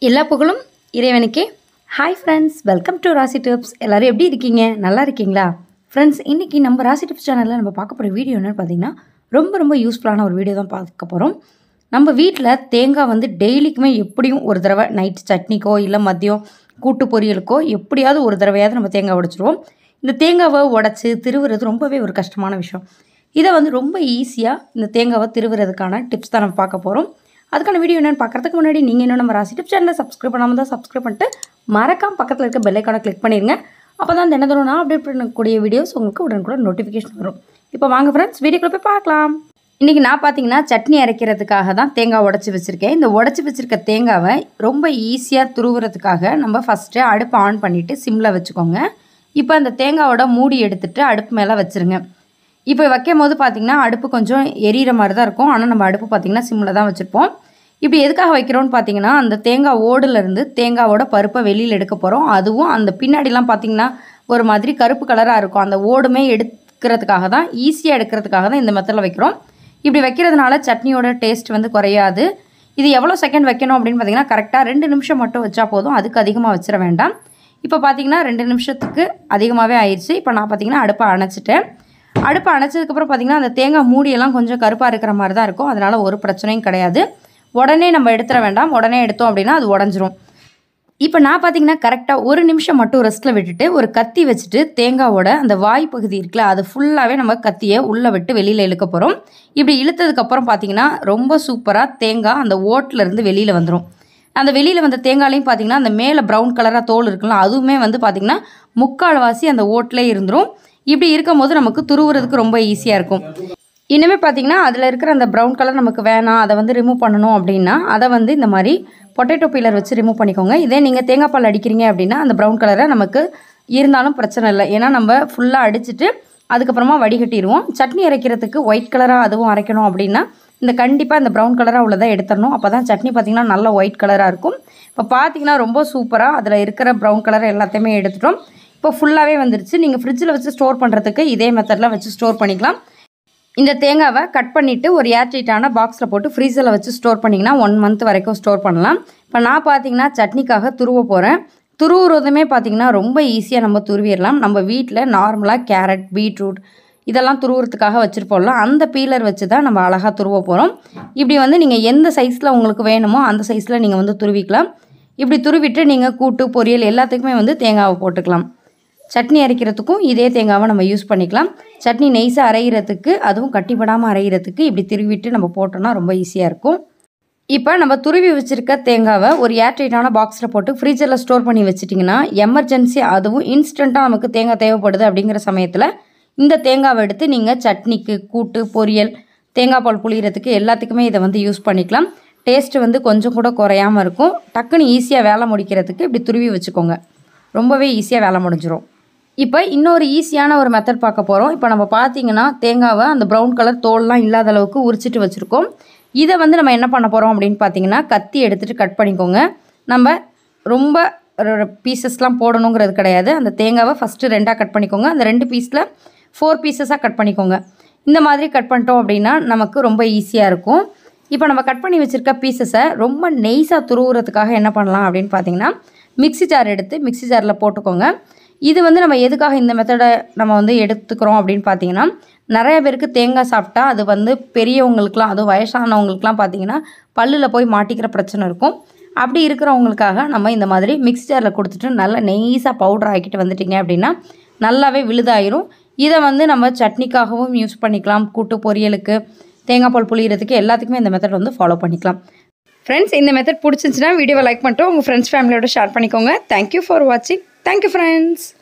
எல்லா புகழும் இறைவனுக்கே hi friends welcome to Rasi tips எல்லோரும் எப்படி இருக்கீங்க நல்லா இருக்கீங்களா ஃப்ரெண்ட்ஸ் இன்றைக்கி நம்ம ராசி டிப்ஸ் சேனலில் நம்ம பார்க்க போகிற வீடியோ என்னென்னு பார்த்தீங்கன்னா ரொம்ப ரொம்ப யூஸ்ஃபுல்லான ஒரு வீடியோ தான் பார்க்க போகிறோம் நம்ம வீட்டில் தேங்காய் வந்து டெய்லிக்குமே எப்படியும் ஒரு தடவை நைட் சட்னிக்கோ இல்லை மதியம் கூட்டு பொரியலுக்கோ எப்படியாவது ஒரு தடவையாவது நம்ம தேங்காய் உடைச்சிருவோம் இந்த தேங்காவை உடச்சி திருவுறது ரொம்பவே ஒரு கஷ்டமான விஷயம் இதை வந்து ரொம்ப ஈஸியாக இந்த தேங்காவை திருவுறதுக்கான டிப்ஸ் தான் நம்ம பார்க்க போகிறோம் அதுக்கான வீடியோ என்னென்னு பார்க்கறதுக்கு முன்னாடி நீங்கள் இன்னும் நம்ம ராசி டிப் சேனலை சப்ஸ்கிரைப் பண்ணாமல் தான் சப்ஸ்கிரைப் பண்ணிட்டு மறக்காம பக்கத்தில் இருக்க பெல்லைக்கான கிளிக் பண்ணிடுங்க அப்போ தான் தினத்தோட நான் அப்டேட் பண்ணக்கூடிய வீடியோஸ் உங்களுக்கு உடனுக்குடன் நோட்டிஃபிகேஷன் வரும் இப்போ வாங்க ஃப்ரெண்ட்ஸ் வீடியோக்குள்ள போய் பார்க்கலாம் இன்றைக்கி நான் பார்த்தீங்கன்னா சட்னி அரைக்கிறதுக்காக தான் தேங்காய் உடச்சி வச்சுருக்கேன் இந்த உடச்சி வச்சுருக்க தேங்காவை ரொம்ப ஈஸியாக துருவுறதுக்காக நம்ம ஃபஸ்ட்டு அடுப்பை ஆன் பண்ணிவிட்டு சிம்மில் வச்சுக்கோங்க இப்போ அந்த தேங்காவோட மூடி எடுத்துட்டு அடுப்பு மேலே வச்சுருங்க இப்போ வைக்கும் போது பார்த்திங்கன்னா அடுப்பு கொஞ்சம் எரியிற மாதிரி தான் இருக்கும் ஆனால் நம்ம அடுப்பு பார்த்திங்கன்னா சிம்மில் தான் வச்சுருப்போம் இப்படி எதுக்காக வைக்கிறோன்னு பார்த்தீங்கன்னா அந்த தேங்காய் ஓடுலேருந்து தேங்காவோட பருப்பை வெளியில் எடுக்க போகிறோம் அதுவும் அந்த பின்னாடிலாம் பார்த்திங்கன்னா ஒரு மாதிரி கருப்பு கலராக இருக்கும் அந்த ஓடுமே எடுக்கிறதுக்காக தான் ஈஸியாக எடுக்கிறதுக்காக தான் இந்த மெத்தடில் வைக்கிறோம் இப்படி வைக்கிறதுனால சட்னியோட டேஸ்ட் வந்து குறையாது இது எவ்வளோ செகண்ட் வைக்கணும் அப்படின்னு பார்த்தீங்கன்னா கரெக்டாக ரெண்டு நிமிஷம் மட்டும் வச்சா போதும் அதுக்கு அதிகமாக வச்சிட வேண்டாம் இப்போ பார்த்தீங்கன்னா ரெண்டு நிமிஷத்துக்கு அதிகமாகவே ஆயிடுச்சு இப்போ நான் பார்த்தீங்கன்னா அடுப்பை அணைச்சிட்டேன் அடுப்பை அணைச்சதுக்கப்புறம் பார்த்திங்கன்னா அந்த தேங்காய் மூடியெல்லாம் கொஞ்சம் கருப்பாக இருக்கிற மாதிரி தான் இருக்கும் அதனால் ஒரு பிரச்சனையும் கிடையாது உடனே நம்ம எடுத்துட வேண்டாம் உடனே எடுத்தோம் அப்படின்னா அது உடஞ்சிரும் இப்போ நான் பார்த்தீங்கன்னா கரெக்டாக ஒரு நிமிஷம் மட்டும் ரெஸ்ட்டில் விட்டுட்டு ஒரு கத்தி வச்சுட்டு தேங்காவோட அந்த வாய் பகுதி இருக்குல்ல அது ஃபுல்லாகவே நம்ம கத்தியை உள்ளே விட்டு வெளியில் இழுக்க போகிறோம் இப்படி இழுத்ததுக்கப்புறம் பார்த்தீங்கன்னா ரொம்ப சூப்பராக தேங்காய் அந்த ஓட்டிலேருந்து வெளியில் வந்துடும் அந்த வெளியில் வந்த தேங்காயிலையும் பார்த்தீங்கன்னா அந்த மேலே ப்ரௌன் கலராக தோல் இருக்குல்ல அதுவுமே வந்து பார்த்திங்கன்னா முக்கால்வாசி அந்த ஓட்டிலே இருந்துடும் இப்படி இருக்கும்போது நமக்கு துருவுறதுக்கு ரொம்ப ஈஸியாக இருக்கும் இனிமேல் பார்த்தீங்கன்னா அதில் இருக்கிற அந்த ப்ரௌன் கலர் நமக்கு வேணாம் அதை வந்து ரிமூவ் பண்ணணும் அப்படின்னா அதை வந்து இந்த மாதிரி பொட்டேட்டோ பீலர் வச்சு ரிமூவ் பண்ணிக்கோங்க இதே நீங்கள் தேங்காய் பால் அடிக்கிறீங்க அப்படின்னா அந்த ப்ரௌன் கலரை நமக்கு இருந்தாலும் பிரச்சனை இல்லை ஏன்னா நம்ம ஃபுல்லாக அடிச்சுட்டு அதுக்கப்புறமா வடிகட்டிடுவோம் சட்னி அரைக்கிறதுக்கு ஒயிட் கலராக அதுவும் அரைக்கணும் அப்படின்னா இந்த கண்டிப்பாக இந்த ப்ரௌன் கலராக உள்ளதை எடுத்துடணும் அப்போ தான் சட்னி பார்த்திங்கன்னா நல்ல ஒயிட் கலராக இருக்கும் இப்போ பார்த்தீங்கன்னா ரொம்ப சூப்பராக அதில் இருக்கிற ப்ரௌன் கலர் எல்லாத்தையுமே எடுத்துட்டோம் இப்போ ஃபுல்லாகவே வந்துருச்சு நீங்கள் ஃப்ரிட்ஜில் வச்சு ஸ்டோர் பண்ணுறதுக்கு இதே மெத்தடில் வச்சு ஸ்டோர் பண்ணிக்கலாம் இந்த தேங்காவை கட் பண்ணிவிட்டு ஒரு ஏர்டைட்டான பாக்ஸில் போட்டு ஃப்ரீசரில் வச்சு ஸ்டோர் பண்ணிங்கன்னா ஒன் மந்த் வரைக்கும் ஸ்டோர் பண்ணலாம் இப்போ நான் பார்த்தீங்கன்னா சட்னிக்காக துருவ போகிறேன் துருவுறதுமே பார்த்திங்கன்னா ரொம்ப ஈஸியாக நம்ம துருவிடலாம் நம்ம வீட்டில் நார்மலாக கேரட் பீட்ரூட் இதெல்லாம் துருவுறதுக்காக வச்சுருப்போம்ல அந்த பீலர் வச்சு தான் நம்ம அழகாக துருவ போகிறோம் இப்படி வந்து நீங்கள் எந்த சைஸில் உங்களுக்கு வேணுமோ அந்த சைஸில் நீங்கள் வந்து துருவிக்கலாம் இப்படி துருவிட்டு நீங்கள் கூட்டு பொரியல் எல்லாத்துக்குமே வந்து தேங்காவை போட்டுக்கலாம் சட்னி அரைக்கிறதுக்கும் இதே தேங்காவை நம்ம யூஸ் பண்ணிக்கலாம் சட்னி நெய்ஸாக அரைகிறதுக்கு அதுவும் கட்டிப்படாமல் அரைகிறதுக்கு இப்படி திருவிட்டு நம்ம போட்டோம்னா ரொம்ப ஈஸியாக இருக்கும் இப்போ நம்ம துருவி வச்சுருக்க தேங்காவை ஒரு ஏர்டைட்டான பாக்ஸில் போட்டு ஃப்ரீஜரில் ஸ்டோர் பண்ணி வச்சிட்டிங்கன்னா எமர்ஜென்சி அதுவும் இன்ஸ்டண்ட்டாக நமக்கு தேங்காய் தேவைப்படுது அப்படிங்கிற சமயத்தில் இந்த தேங்காவை எடுத்து நீங்கள் சட்னிக்கு கூட்டு பொரியல் தேங்காய் பால் புளியறதுக்கு எல்லாத்துக்குமே இதை வந்து யூஸ் பண்ணிக்கலாம் டேஸ்ட்டு வந்து கொஞ்சம் கூட குறையாமல் இருக்கும் டக்குன்னு ஈஸியாக வேலை முடிக்கிறதுக்கு இப்படி துருவி வச்சுக்கோங்க ரொம்பவே ஈஸியாக வேலை முடிஞ்சிடும் இப்போ இன்னொரு ஈஸியான ஒரு மெத்தட் பார்க்க போகிறோம் இப்போ நம்ம பார்த்தீங்கன்னா தேங்காவை அந்த ப்ரௌன் கலர் தோல்லாம் இல்லாத அளவுக்கு உரிச்சிட்டு வச்சுருக்கோம் இதை வந்து நம்ம என்ன பண்ண போகிறோம் அப்படின்னு பார்த்தீங்கன்னா கத்தி எடுத்துகிட்டு கட் பண்ணிக்கோங்க நம்ம ரொம்ப பீசஸ்லாம் போடணுங்கிறது கிடையாது அந்த தேங்காவை ஃபஸ்ட்டு ரெண்டாக கட் பண்ணிக்கோங்க அந்த ரெண்டு பீஸில் ஃபோர் பீசஸாக கட் பண்ணிக்கோங்க இந்த மாதிரி கட் பண்ணிட்டோம் அப்படின்னா நமக்கு ரொம்ப ஈஸியாக இருக்கும் இப்போ நம்ம கட் பண்ணி வச்சுருக்க பீசஸை ரொம்ப நெய்ஸாக துருவுறதுக்காக என்ன பண்ணலாம் அப்படின்னு பார்த்தீங்கன்னா மிக்ஸி ஜார் எடுத்து மிக்ஸி ஜாரில் போட்டுக்கோங்க இது வந்து நம்ம எதுக்காக இந்த மெத்தடை நம்ம வந்து எடுத்துக்கிறோம் அப்படின்னு பார்த்தீங்கன்னா நிறைய பேருக்கு தேங்காய் சாப்பிட்டா அது வந்து பெரியவங்களுக்குலாம் அதுவும் வயசானவங்களுக்குலாம் பார்த்தீங்கன்னா பல்லில் போய் மாட்டிக்கிற பிரச்சனை இருக்கும் அப்படி இருக்கிறவங்களுக்காக நம்ம இந்த மாதிரி மிக்ஸி ஜாரில் கொடுத்துட்டு நல்லா நெய்ஸாக பவுடர் ஆக்கிட்டு வந்துட்டிங்க அப்படின்னா நல்லாவே விழுதாயிரும் இதை வந்து நம்ம சட்னிக்காகவும் யூஸ் பண்ணிக்கலாம் கூட்டு பொரியலுக்கு தேங்காய் பால் புளியறதுக்கு எல்லாத்துக்குமே இந்த மெத்தட் வந்து ஃபாலோ பண்ணிக்கலாம் ஃப்ரெண்ட்ஸ் இந்த மெத்தட் பிடிச்சிருந்துச்சுன்னா வீடியோவை லைக் பண்ணிட்டு உங்கள் ஃப்ரெண்ட்ஸ் ஃபேமிலியோட ஷேர் பண்ணிக்கோங்க தேங்க்யூ ஃபார் வாட்சிங் தேங்க்யூ ஃப்ரெண்ட்ஸ்